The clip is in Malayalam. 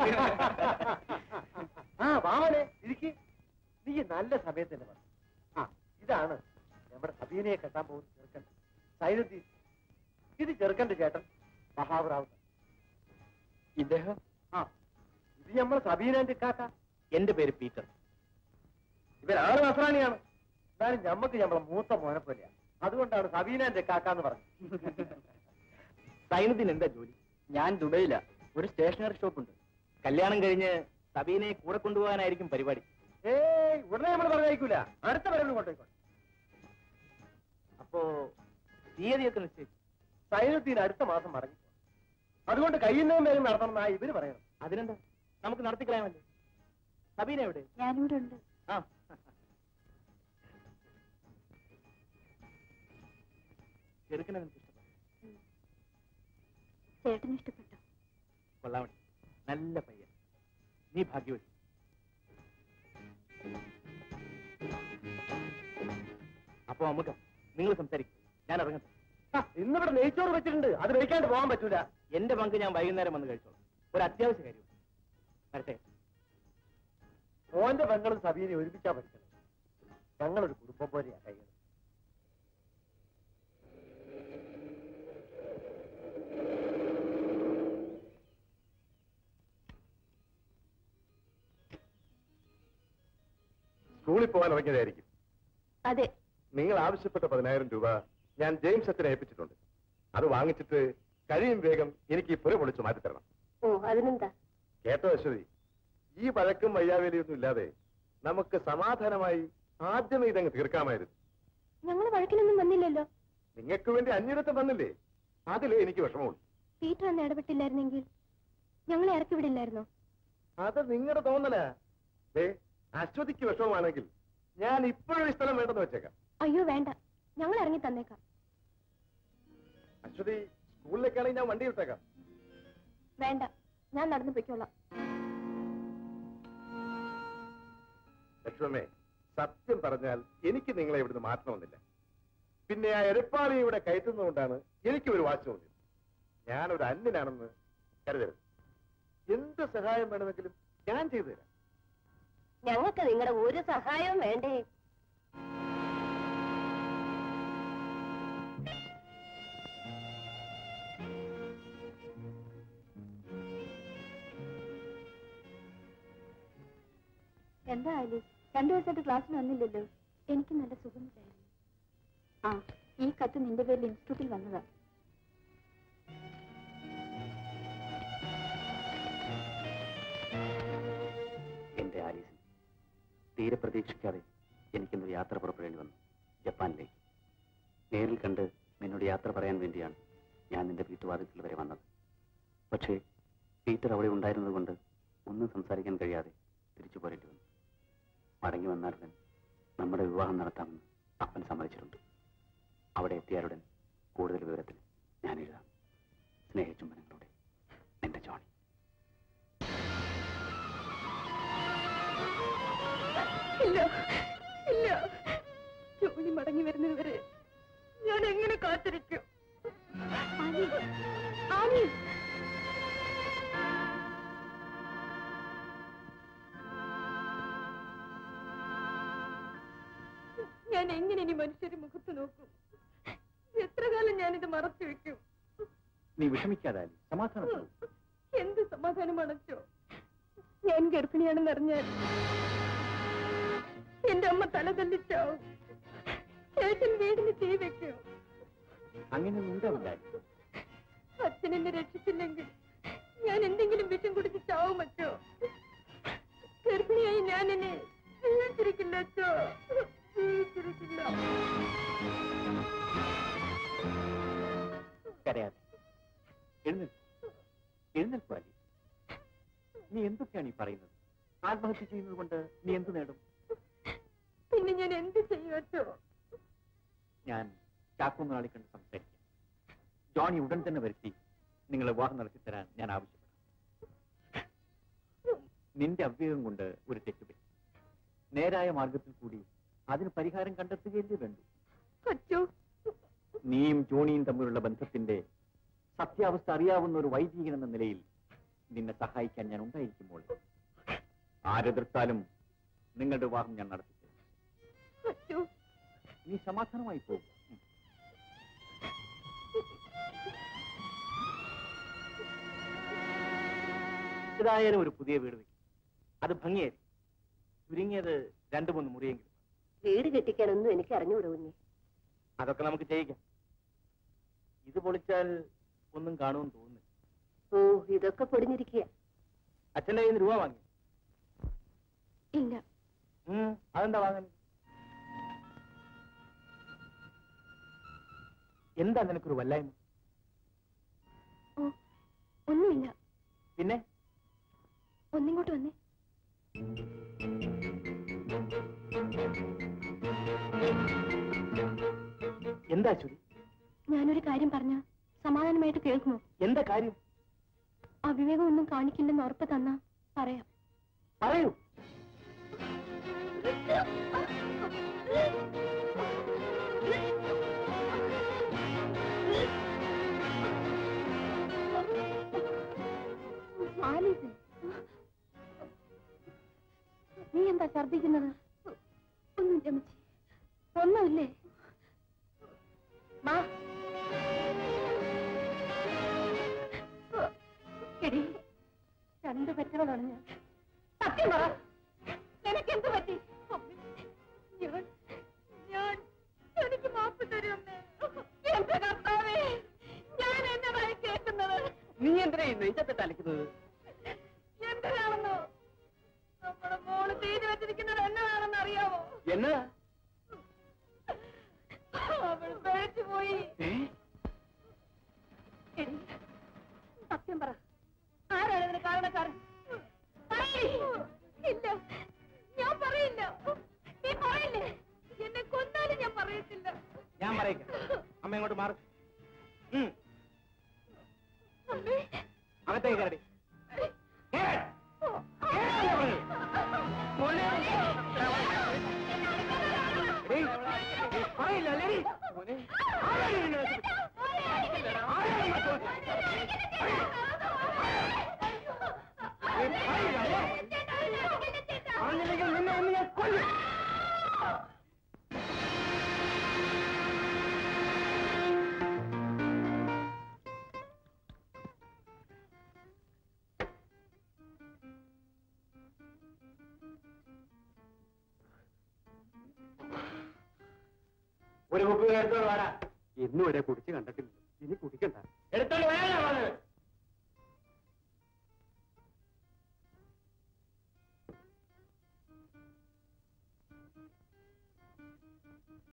ആ വാമനെ ഇരിക്ക് നീ നല്ല സമയത്ത് തന്നെ വന്നു ആ ഇതാണ് നമ്മുടെ സബീനയെ കെട്ടാൻ പോകുന്ന ചെറുക്കൻ സൈനുദ്ദീൻ ഇത് ചെറുക്കന്റെ ചേട്ടൻ മഹാവറാവ് ഇദ്ദേഹം ആ ഇത് നമ്മുടെ സബീനന്റെ കാക്ക എന്റെ പേര് പീറ്റർ ഇവരാണ് നസ്രാണിയാണ് എന്നാലും ഞമ്മക്ക് ഞമ്മളെ മൂത്ത മോനെ പോലെയാ അതുകൊണ്ടാണ് സബീനന്റെ കാക്ക എന്ന് പറഞ്ഞത് സൈനുദ്ദീൻ എന്താ ജോലി ഞാൻ ദുബൈയില ഒരു സ്റ്റേഷനറി ഷോപ്പ് ഉണ്ട് കല്യാണം കഴിഞ്ഞ് സബീനെ കൂടെ കൊണ്ടുപോകാനായിരിക്കും പരിപാടി ഏയ് ഉടനെ നമ്മൾ പറഞ്ഞേക്കൂല അടുത്ത വരവിന് കൊണ്ടുപോയിക്കോട്ടെ അപ്പോ തീയതിയൊക്കെ നിശ്ചയിച്ചു സൈനുദ്ദീൻ അടുത്ത മാസം മടങ്ങി അതുകൊണ്ട് കഴിയുന്നതും വരെ നടത്തണമെന്നാ ഇവര് പറയണം അതിനെന്താ നമുക്ക് നടത്തിക്കളയാമല്ലോ സബീന എവിടെ ഞാനിവിടെ ഉണ്ട് ആ ചെറുക്കനെ നിനക്ക് ഇഷ്ടപ്പെട്ടു ചേട്ടന് ഇഷ്ടപ്പെട്ടോ കൊള്ളാമണി നല്ല പയ്യൻ നീ ഭാഗ്യവതി അപ്പൊ അമ്മുക നിങ്ങൾ സംസാരിക്കും ഞാൻ ഇറങ്ങട്ടെ ആ, ഇന്നിവിടെ നെയ്ച്ചോറ് വെച്ചിട്ടുണ്ട് അത് കഴിക്കാണ്ട് പോകാൻ പറ്റൂല എന്റെ പങ്ക് ഞാൻ വൈകുന്നേരം വന്ന് കഴിച്ചോളാം ഒരു അത്യാവശ്യ കാര്യം വരട്ടെ മോന്റെ പെങ്ങളും സബീനെ ഒരുമിച്ചാ പഠിക്കണം ഞങ്ങളൊരു കുടുംബം പോലെയാ കഴിയുന്നത് സ്കൂളിൽ പോകാൻ ഇറങ്ങിയതായിരിക്കും അതെ നിങ്ങൾ ആവശ്യപ്പെട്ട പതിനായിരം രൂപ ഞാൻ ജെയിംസ് അച്ഛനെ ഏൽപ്പിച്ചിട്ടുണ്ട് അത് വാങ്ങിച്ചിട്ട് കഴിയും വേഗം എനിക്ക് ഈ പുര പൊളിച്ച് മാറ്റിത്തരണം ഓ അതിനെന്താ കേട്ടോ അശ്വതി ഈ വഴക്കും വയ്യാവേലിയൊന്നും ഇല്ലാതെ നമുക്ക് സമാധാനമായി ആദ്യമേ ഇതങ്ങ് തീർക്കാമായിരുന്നു ഞങ്ങൾ വഴക്കിനൊന്നും വന്നില്ലല്ലോ നിങ്ങൾക്ക് വേണ്ടി അന്യരത്തെ വന്നില്ലേ അതിലേ എനിക്ക് വിഷമമുള്ളൂ പീറ്റർ അന്ന് ഇടപെട്ടില്ലായിരുന്നെങ്കിൽ ഞങ്ങളെ ഇറക്കി വിടില്ലായിരുന്നോ അത് നിങ്ങളുടെ തോന്നലാ ദേ അശ്വതിക്ക് വിഷമമാണെങ്കിൽ ഞാൻ ഇപ്പോഴും ഈ സ്ഥലം വേണ്ടെന്ന് വെച്ചേക്കാം അയ്യോ വേണ്ട ഞങ്ങൾ ഇറങ്ങി തന്നേക്കാം അശ്വതി സ്കൂളിലേക്കാണെങ്കിൽ ഞാൻ വണ്ടി വിട്ടേക്കാം വേണ്ട ഞാൻ നടന്നു പൊയ്ക്കോളാം ലക്ഷ്മമ്മേ സത്യം പറഞ്ഞാൽ എനിക്ക് നിങ്ങളെ ഇവിടുന്ന് മാറ്റണമെന്നില്ല പിന്നെ ആ എരപ്പാളി ഇവിടെ കയറ്റുന്നതുകൊണ്ടാണ് എനിക്ക് ഒരു വാശി തോന്നിയത് ഞാനൊരു അന്യനാണെന്ന് കരുതരുത് എന്ത് സഹായം വേണമെങ്കിലും ഞാൻ ചെയ്തു തരാം ഞങ്ങൾക്ക് നിങ്ങളുടെ ഒരു സഹായവും വേണ്ടേ എന്താ ആലി രണ്ടു ദിവസമായിട്ട് ക്ലാസ്സിന് വന്നില്ലല്ലോ എനിക്ക് നല്ല സുഖമില്ലായിരുന്നു ആ ഈ കത്ത് നിന്റെ പേരിൽ ഇൻസ്റ്റിറ്റ്യൂട്ടിൽ വന്നതാ എന്റെ ആലീസൻ തീരെ പ്രതീക്ഷിക്കാതെ എനിക്കിന്നൊരു യാത്ര പുറപ്പെടേണ്ടി വന്നു ജപ്പാനിലേക്ക് നേരിൽ കണ്ട് നിന്നോട് യാത്ര പറയാൻ വേണ്ടിയാണ് ഞാൻ നിന്റെ വീട്ടുവാതിൽക്കൽ വരെ വന്നത് പക്ഷേ പീറ്റർ അവിടെ ഉണ്ടായിരുന്നത് കൊണ്ട് ഒന്നും സംസാരിക്കാൻ കഴിയാതെ തിരിച്ചു പോരേണ്ടി വന്നു മടങ്ങി വന്നാലുടൻ നമ്മുടെ വിവാഹം നടത്താമെന്ന് അപ്പൻ സമ്മതിച്ചിട്ടുണ്ട് അവിടെ എത്തിയാലുടൻ കൂടുതൽ വിവരത്തിന് ഞാൻ എഴുതാം സ്നേഹചുംബനങ്ങളോടെ നിന്റെ ജോണി ഇല്ല ഇല്ല ജോലി മടങ്ങി വരുന്നത് വരെ ഞാൻ എങ്ങനെ കാത്തിരിക്കും ആനി, ആനി. ഞാൻ എങ്ങനെ ഇനി മനുഷ്യരെ മുഖത്ത് നോക്കും എത്ര കാലം ഞാനിത് മറച്ചു വെക്കും നീ വിഷമിക്കാതെ ആലി സമാധാനം എന്ത് സമാധാനം അടച്ചോ ഞാൻ ഗർഭിണിയാണെന്ന് അറിഞ്ഞാൽ എന്റെ അമ്മ തല തല്ലിച്ചാവും ചേട്ടൻ വീടിന് തീ വെക്കും അങ്ങനെയൊന്നും ഉണ്ടാവില്ല ആലി. അച്ഛൻ എന്നെ രക്ഷിച്ചില്ലെങ്കിൽ ഞാൻ എന്തെങ്കിലും വിഷം കുടിച്ച് ചാവും അച്ചോ ഗർഭിണിയായി ഞാൻ എന്നെ ജീവിച്ചിരിക്കില്ല അച്ചോ ജീവിച്ചിരിക്കില്ല കരയാതെ എഴുന്നേൽക്കൂ എഴുന്നേൽക്കൂ ആലി നീ എന്തൊക്കെയാണ് ഈ പറയുന്നത് ആത്മഹത്യ ചെയ്യുന്നത് കൊണ്ട് നീ എന്ത് നേടും പിന്നെ ഞാൻ എന്ത് ചെയ്യും അച്ചോ ഞാൻ ചാക്കോ നാളെ കണ്ട് സംസാരിക്കാം ജോണി ഉടൻ തന്നെ വരുത്തി നിങ്ങളെ വിവാഹം നടത്തി തരാൻ ഞാൻ ആവശ്യപ്പെടാം നിന്റെ അവിവേകം കൊണ്ട് ഒരു തെറ്റുപറ്റി നേരായ മാർഗത്തിൽ കൂടി അതിന് പരിഹാരം കണ്ടെത്തുകയല്ലേ വേണ്ടു അച്ചോ നീയും ജോണിയും തമ്മിലുള്ള ബന്ധത്തിന്റെ സത്യാവസ്ഥ അറിയാവുന്ന ഒരു വൈദികൻ എന്ന നിലയിൽ നിന്നെ സഹായിക്കാൻ ഞാൻ ഉണ്ടായിരിക്കുമ്പോൾ ആരെതിർത്താലും നിങ്ങളുടെ വിവാഹം ഞാൻ നടത്തിച്ചു അയ്യോ നീ സമാധാനമായി പോകും ഉം. ഏതായാലും ഒരു പുതിയ വീട് വെക്കും അത് ഭംഗിയായിരിക്കും ചുരുങ്ങിയത് രണ്ടു മൂന്ന് മുറിയെങ്കിലും വീട് കെട്ടിക്കാനൊന്നും എനിക്ക് അറിഞ്ഞുകൂടാ കുഞ്ഞെ അതൊക്കെ നമുക്ക് ചെയ്യിക്കാം ഇത് പൊളിച്ചാൽ ഒന്നും കാണുമെന്ന് തോന്നുന്നു ഓ ഇതൊക്കെ പൊടിഞ്ഞിരിക്കുക അച്ഛൻ്റെ കയ്യിൽ നിന്ന് രൂപ വാങ്ങി ഇല്ല ഉം, അതെന്താ വാങ്ങാൻ എന്താ നിനക്കൊരു വല്ലായ്മ ഓ ഒന്നുമില്ല പിന്നെ ഒന്നിങ്ങോട്ട് വന്നേ എന്താ ചുരി ഞാനൊരു കാര്യം പറഞ്ഞ സമാധാനമായിട്ട് കേൾക്കുമോ എന്താ കാര്യം അവിവേകം ഒന്നും കാണിക്കില്ലെന്ന് ഉറപ്പ് തന്നാ പറയാം പറയൂ ആലീസ് നീ എന്താ ഛർദിക്കുന്നത് ഒന്നും ചമച്ചി ഒന്നുമില്ലേ മാ എടി രണ്ടു പെറ്റുകളാണ് ഞാൻ സത്യം പറ നിനക്ക് എന്ത് പറ്റി ഞാൻ ഞാൻ എനിക്ക് മാപ്പ് തരുമേ എന്റെ കർത്താവേ ഞാൻ എന്നതായി കേൾക്കുന്നത് നീ എന്തിനാ ഈ നെയ്ച്ചത്തിട്ട് അലക്കുന്നത് എന്തിനാണെന്നോ നമ്മുടെ മോള് ചെയ്തു വെച്ചിരിക്കുന്നത് എന്നതാണെന്ന് അറിയാമോ എന്നതാ അവൾ പിഴച്ചു പോയി എടി, സത്യം പറ ആരാണ് ഇതിന് കാരണക്കാരൻ പറയടി. ഇല്ല ഞാൻ പറയില്ല നീ പറയില്ലേ എന്നെ കൊന്നാലും ഞാൻ പറയത്തില്ല ഞാൻ പറയിക്കാം അമ്മ ഇങ്ങോട്ട് മാറി അമ്മേ. അകത്തേക്ക് കയറി പറയില്ല അല്ലേ പറഞ്ഞില്ലെങ്കിൽ നിന്നെ ഒന്ന് ഞാൻ കൊല്ലും ഒരു കുപ്പി എടുത്തോണ്ട് വാടാ ഇന്നുവരെ കുടിച്ച് കണ്ടിട്ടില്ല ഇനി കുടിക്കണ്ട എടുത്തോണ്ട് വരാനാ പറഞ്ഞത്